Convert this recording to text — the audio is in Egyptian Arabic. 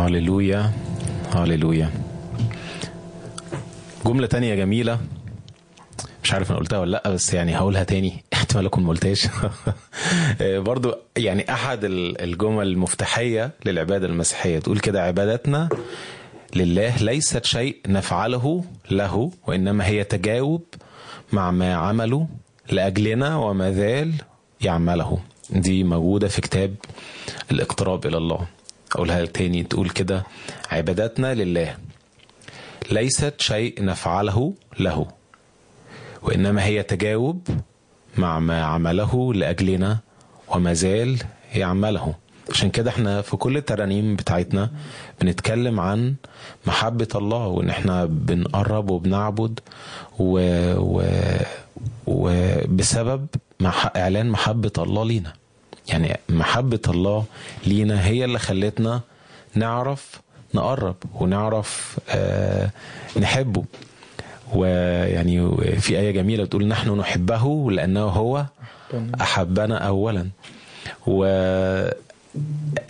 هللويا هللويا جملة تانية جميلة مش عارف انا قلتها ولا لا بس يعني هقولها تاني احتمال اكون ما قلتهاش برضو يعني احد الجمل المفتاحية للعبادة المسيحية تقول كده عبادتنا لله ليست شيء نفعله له وانما هي تجاوب مع ما عمله لاجلنا وما زال يعمله دي موجودة في كتاب الاقتراب الى الله اقولها تاني تقول كده عبادتنا لله ليست شيء نفعله له وانما هي تجاوب مع ما عمله لاجلنا وما زال يعمله عشان كده احنا في كل الترانيم بتاعتنا بنتكلم عن محبة الله وان احنا بنقرب وبنعبد و... و... وبسبب مع... اعلان محبة الله لينا يعني محبة الله لينا هي اللي خلتنا نعرف نقرب ونعرف آه نحبه ويعني في آية جميلة بتقول نحن نحبه لأنه هو أحبنا أولا و